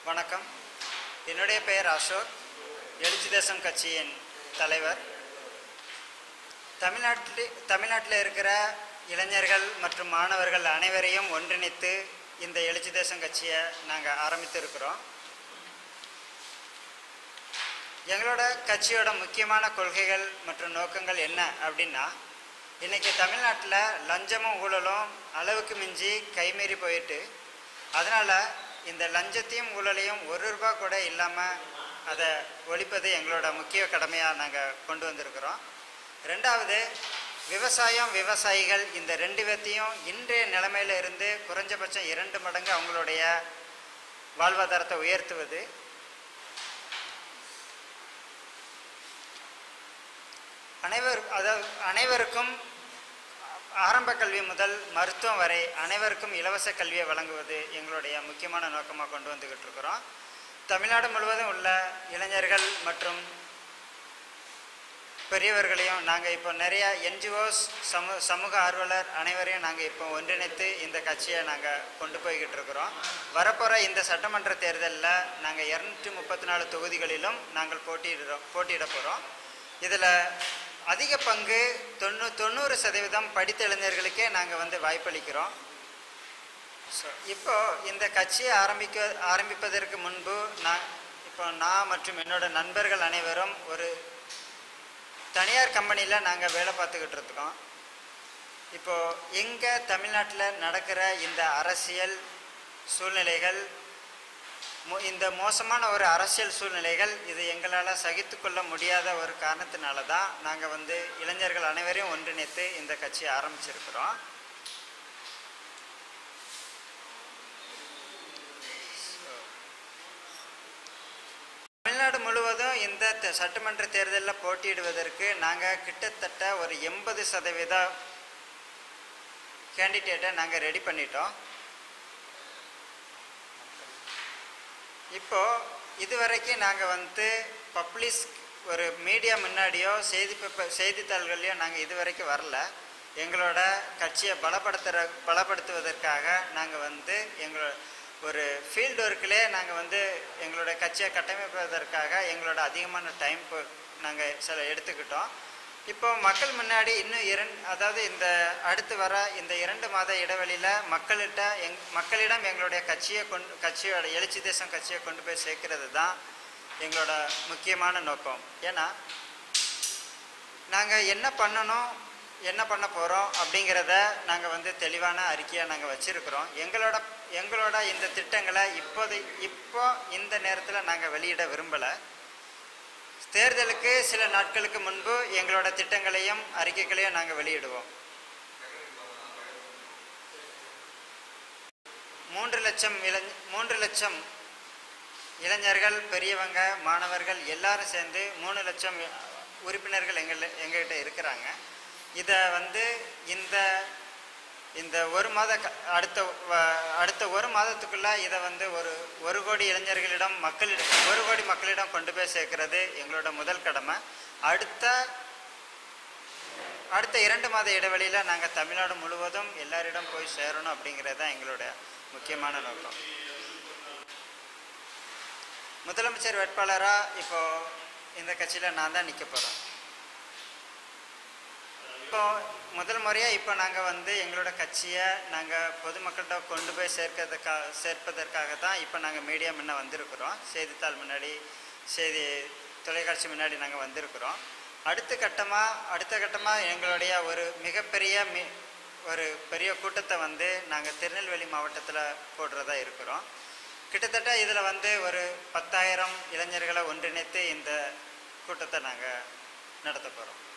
வணக்கம் என்னுடைய பெயர் அசோக் எழுச்சி தேசம் கட்சியின் தலைவர் தமிழ்நாட்டில் தமிழ்நாட்டில் இருக்கிற இளைஞர்கள் மற்றும் மாணவர்கள் அனைவரையும் ஒன்றிணைத்து இந்த எழுச்சி தேசம் கட்சியை நாங்கள் ஆரம்பித்திருக்கிறோம் எங்களோட கட்சியோட முக்கியமான கொள்கைகள் மற்றும் நோக்கங்கள் என்ன அப்படின்னா இன்றைக்கி தமிழ்நாட்டில் லஞ்சமும் ஊழலும் அளவுக்கு மிஞ்சி கைமீறி போயிட்டு அதனால் இந்த லஞ்சத்தையும் ஊழலையும் ஒரு ரூபா கூட இல்லாமல் அதை ஒழிப்பது எங்களோட முக்கிய கடமையாக நாங்கள் கொண்டு வந்திருக்கிறோம் ரெண்டாவது விவசாயம் விவசாயிகள் இந்த ரெண்டு பேர்த்தையும் இன்றைய நிலைமையில இருந்து குறைஞ்சபட்சம் இரண்டு மடங்கு அவங்களுடைய வாழ்வாதாரத்தை உயர்த்துவது அனைவர் அதாவது அனைவருக்கும் ஆரம்ப கல்வி முதல் மருத்துவம் வரை அனைவருக்கும் இலவச கல்வியை வழங்குவது எங்களுடைய முக்கியமான நோக்கமாக கொண்டு வந்துக்கிட்டு இருக்கிறோம் தமிழ்நாடு முழுவதும் உள்ள இளைஞர்கள் மற்றும் பெரியவர்களையும் நாங்கள் இப்போ நிறைய என்ஜிஓஸ் சமூ சமூக ஆர்வலர் அனைவரையும் நாங்கள் இப்போ ஒன்றிணைத்து இந்த கட்சியை நாங்கள் கொண்டு போய்கிட்டு இருக்கிறோம் வரப்போகிற இந்த சட்டமன்ற தேர்தலில் நாங்கள் இரநூற்றி முப்பத்தி நாலு தொகுதிகளிலும் நாங்கள் போட்டியிடுறோம் போட்டியிட போகிறோம் இதில் அதிக பங்கு தொண்ணூ தொண்ணூறு சதவீதம் படித்த இளைஞர்களுக்கே நாங்கள் வந்து வாய்ப்பளிக்கிறோம் ஸோ இப்போ இந்த கட்சியை ஆரம்பிக்க ஆரம்பிப்பதற்கு முன்பு நான் இப்போ நான் மற்றும் என்னோட நண்பர்கள் அனைவரும் ஒரு தனியார் கம்பெனியில் நாங்கள் வேலை பார்த்துக்கிட்டு இருக்கோம் இப்போது எங்கே தமிழ்நாட்டில் நடக்கிற இந்த அரசியல் சூழ்நிலைகள் மோ- இந்த மோசமான ஒரு அரசியல் சூழ்நிலைகள் இது எங்களால் சகித்துக்கொள்ள முடியாத ஒரு காரணத்தினால தான் நாங்கள் வந்து இளைஞர்கள் அனைவரையும் ஒன்றிணைத்து இந்த கட்சியை ஆரம்பிச்சிருக்கிறோம் தமிழ்நாடு முழுவதும் இந்த த- சட்டமன்ற தேர்தலில் போட்டியிடுவதற்கு நாங்கள் கிட்டத்தட்ட ஒரு எண்பது சதவீத கேண்டிடேட்டை நாங்கள் ரெடி பண்ணிட்டோம் இப்போ இதுவரைக்கும் நாங்கள் வந்து பப்ளிஷ் ஒரு மீடியா முன்னாடியோ செய்தி பேப்பர் செய்தித்தாள்கள்லையோ நாங்கள் இதுவரைக்கும் வரல எங்களோட கட்சியை பலப்படுத்துற பலப்படுத்துவதற்காக நாங்கள் வந்து எங்களோட ஒரு ஃபீல்டு ஒர்க்கிலே நாங்கள் வந்து எங்களோட கட்சியை கட்டமைப்பதற்காக எங்களோட அதிகமான டைம் நாங்கள் சில எடுத்துக்கிட்டோம் இப்போ மக்கள் முன்னாடி இன்னும் இரண்டு அதாவது இந்த அடுத்து வர இந்த இரண்டு மாத இடைவெளியில் மக்கள்கிட்ட எங் மக்களிடம் எங்களுடைய கட்சியை கொண்டு கட்சியோட எழுச்சி தேசம் கட்சியை கொண்டு போய் சேர்க்கிறது தான் எங்களோட முக்கியமான நோக்கம் ஏன்னா நாங்கள் என்ன பண்ணணும் என்ன பண்ண போகிறோம் அப்படிங்கிறத நாங்கள் வந்து தெளிவான அறிக்கையாக நாங்கள் வச்சுருக்கிறோம் எங்களோட எங்களோட இந்த திட்டங்களை இப்போது இப்போ இந்த நேரத்தில் நாங்கள் வெளியிட விரும்பலை தேர்தலுக்கு சில நாட்களுக்கு முன்பு எங்களோட திட்டங்களையும் அறிக்கைகளையும் நாங்கள் வெளியிடுவோம் மூன்று லட்சம் இளைஞ மூன்று லட்சம் இளைஞர்கள் பெரியவங்க மாணவர்கள் எல்லாரும் சேர்ந்து மூணு லட்சம் உறுப்பினர்கள் எங்கள் எங்ககிட்ட இருக்கிறாங்க இதை வந்து இந்த இந்த ஒரு மாத க- அடுத்த வ- அடுத்த ஒரு மாதத்துக்குள்ள இதை வந்து ஒரு ஒரு கோடி இளைஞர்களிடம் மக்களிடம் ஒரு கோடி மக்களிடம் கொண்டு போய் சேர்க்கிறது எங்களோட முதல் கடமை அடுத்த அடுத்த இரண்டு மாத இடைவெளியில் நாங்கள் தமிழ்நாடு முழுவதும் எல்லாரிடம் போய் சேரணும் அப்படிங்கிறது தான் எங்களோட முக்கியமான நோக்கம் முதலமைச்சர் வேட்பாளராக இப்போ இந்த கட்சியில் நான் தான் நிற்க போகிறேன் இப்போ முதல் முறையாக இப்போ நாங்கள் வந்து எங்களோட கட்சியை நாங்கள் பொதுமக்கள்கிட்ட கொண்டு போய் சேர்க்கறதுக்காக சேர்ப்பதற்காக தான் இப்போ நாங்கள் மீடியா முன்ன வந்திருக்கிறோம் செய்தித்தாள் முன்னாடி செய்தி தொலைக்காட்சி முன்னாடி நாங்கள் வந்திருக்கிறோம் அடுத்த கட்டமாக அடுத்த கட்டமாக எங்களுடைய ஒரு மிகப்பெரிய மி ஒரு பெரிய கூட்டத்தை வந்து நாங்கள் திருநெல்வேலி மாவட்டத்தில் போடுறதா இருக்கிறோம் கிட்டத்தட்ட இதில் வந்து ஒரு பத்தாயிரம் இளைஞர்களை ஒன்றிணைத்து இந்த கூட்டத்தை நாங்கள் நடத்த போகிறோம்